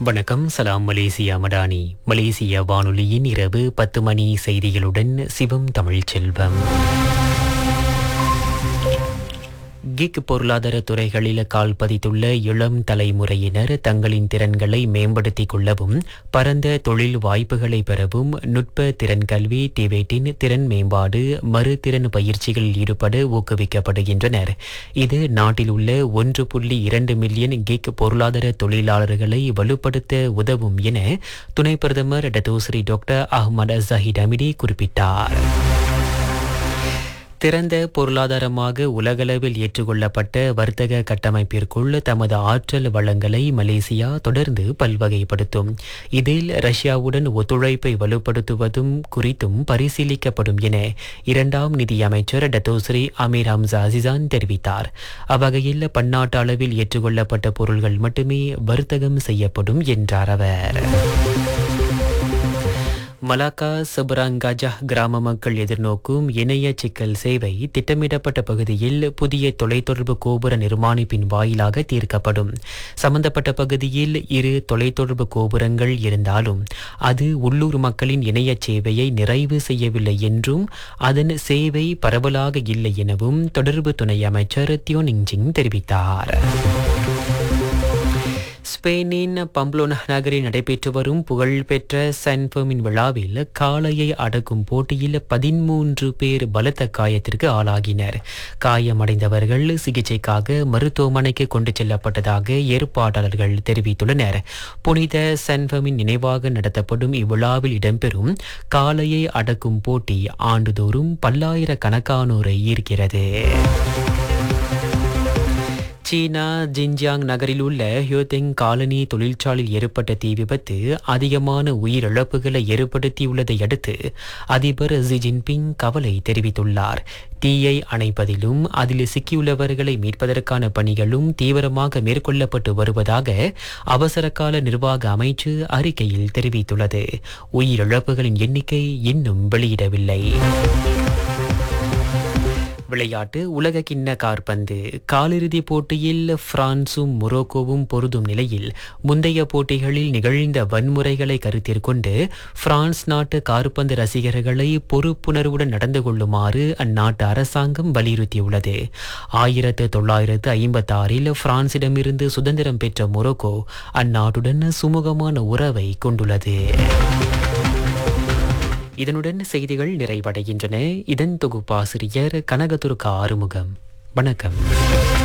வணக்கம் சலாம் மலேசியா மடானி மலேசிய வானொலியின் இரவு பத்து மணி செய்திகளுடன் சிவம் தமிழ் செல்வம் கிக் பொருளாதார துறைகளில் கால் பதித்துள்ள இளம் தலைமுறையினர் தங்களின் திறன்களை மேம்படுத்திக் கொள்ளவும் பரந்த தொழில் வாய்ப்புகளை பெறவும் நுட்ப திறன் கல்வி டிவேட்டின் திறன் மேம்பாடு மறுதிறன் பயிற்சிகளில் ஈடுபட ஊக்குவிக்கப்படுகின்றனர் இது நாட்டில் உள்ள ஒன்று புள்ளி இரண்டு மில்லியன் கிக் பொருளாதார தொழிலாளர்களை வலுப்படுத்த உதவும் என துணை பிரதமர் Datuk Seri doctor Ahmad Zahid Hamidi குறிப்பிட்டார் திறந்த பொருளாதாரமாக உலகளவில் ஏற்றுக்கொள்ளப்பட்ட வர்த்தக கட்டமைப்பிற்குள் தமது ஆற்றல் வளங்களை மலேசியா தொடர்ந்து பல்வகைப்படுத்தும் இதில் ரஷ்யாவுடன் ஒத்துழைப்பை வலுப்படுத்துவதும் குறித்தும் பரிசீலிக்கப்படும் என இரண்டாம் நிதியமைச்சர் டத்தோஸ்ரீ அமீர் ஹம்சா அசிசான் தெரிவித்தார் அவ்வகையில் பன்னாட்டு அளவில் ஏற்றுக்கொள்ளப்பட்ட பொருள்கள் மட்டுமே வர்த்தகம் செய்யப்படும் என்றார் அவர் மலாக்கா சபராங்காஜா கிராம மக்கள் எதிர்நோக்கும் இணைய சிக்கல் சேவை திட்டமிடப்பட்ட பகுதியில் புதிய தொலைத்தொடர்பு கோபுர நிர்மாணிப்பின் வாயிலாக தீர்க்கப்படும் சம்பந்தப்பட்ட பகுதியில் இரு தொலைத்தொடர்பு கோபுரங்கள் இருந்தாலும் அது உள்ளூர் மக்களின் இணைய சேவையை நிறைவு செய்யவில்லை என்றும் அதன் சேவை பரவலாக இல்லை எனவும் தொடர்பு துணை அமைச்சர் தியோனிங்ஜிங் தெரிவித்தார் ஸ்பெயினின் பம்ப்ளோனா நகரில் நடைபெற்று வரும் புகழ்பெற்ற சன்பமின் விழாவில் காளையை அடக்கும் போட்டியில் பதிமூன்று பேர் பலத்த காயத்திற்கு ஆளாகினர் காயமடைந்தவர்கள் சிகிச்சைக்காக மருத்துவமனைக்கு கொண்டு செல்லப்பட்டதாக ஏற்பாட்டாளர்கள் தெரிவித்துள்ளனர் புனித சன்பமின் நினைவாக நடத்தப்படும் இவ்விழாவில் இடம்பெறும் காளையை அடக்கும் போட்டி ஆண்டுதோறும் பல்லாயிரக்கணக்கானோரை ஈர்க்கிறது சீனா ஜின்ஜியாங் நகரில் உள்ள ஹியோதெங் காலனி தொழிற்சாலையில் ஏற்பட்ட தீ விபத்து அதிகமான உயிரிழப்புகளை ஏற்படுத்தியுள்ளதை அடுத்து அதிபர் ஜி ஜின்பிங் கவலை தெரிவித்துள்ளார் தீயை அணைப்பதிலும் அதில் சிக்கியுள்ளவர்களை மீட்பதற்கான பணிகளும் தீவிரமாக மேற்கொள்ளப்பட்டு வருவதாக அவசரகால நிர்வாக அமைச்சு அறிக்கையில் தெரிவித்துள்ளது உயிரிழப்புகளின் எண்ணிக்கை இன்னும் வெளியிடவில்லை விளையாட்டு உலக கிண்ண கார்பந்து காலிறுதிப் போட்டியில் பிரான்சும் மொரோக்கோவும் பொருதும் நிலையில் முந்தைய போட்டிகளில் நிகழ்ந்த வன்முறைகளை கருத்தில் கொண்டு பிரான்ஸ் நாட்டு கார்பந்து ரசிகர்களை பொறுப்புணர்வுடன் நடந்து கொள்ளுமாறு அந்நாட்டு அரசாங்கம் வலியுறுத்தியுள்ளது ஆயிரத்து தொள்ளாயிரத்து ஐம்பத்தி ஆறில் பிரான்சிடமிருந்து சுதந்திரம் பெற்ற மொரோக்கோ அந்நாட்டுடன் சுமூகமான உறவை கொண்டுள்ளது இதனுடன் செய்திகள் நிறைவடைகின்றன இதன் தொகுப்பாசிரியர் கனகதுர்கா ஆறுமுகம் வணக்கம்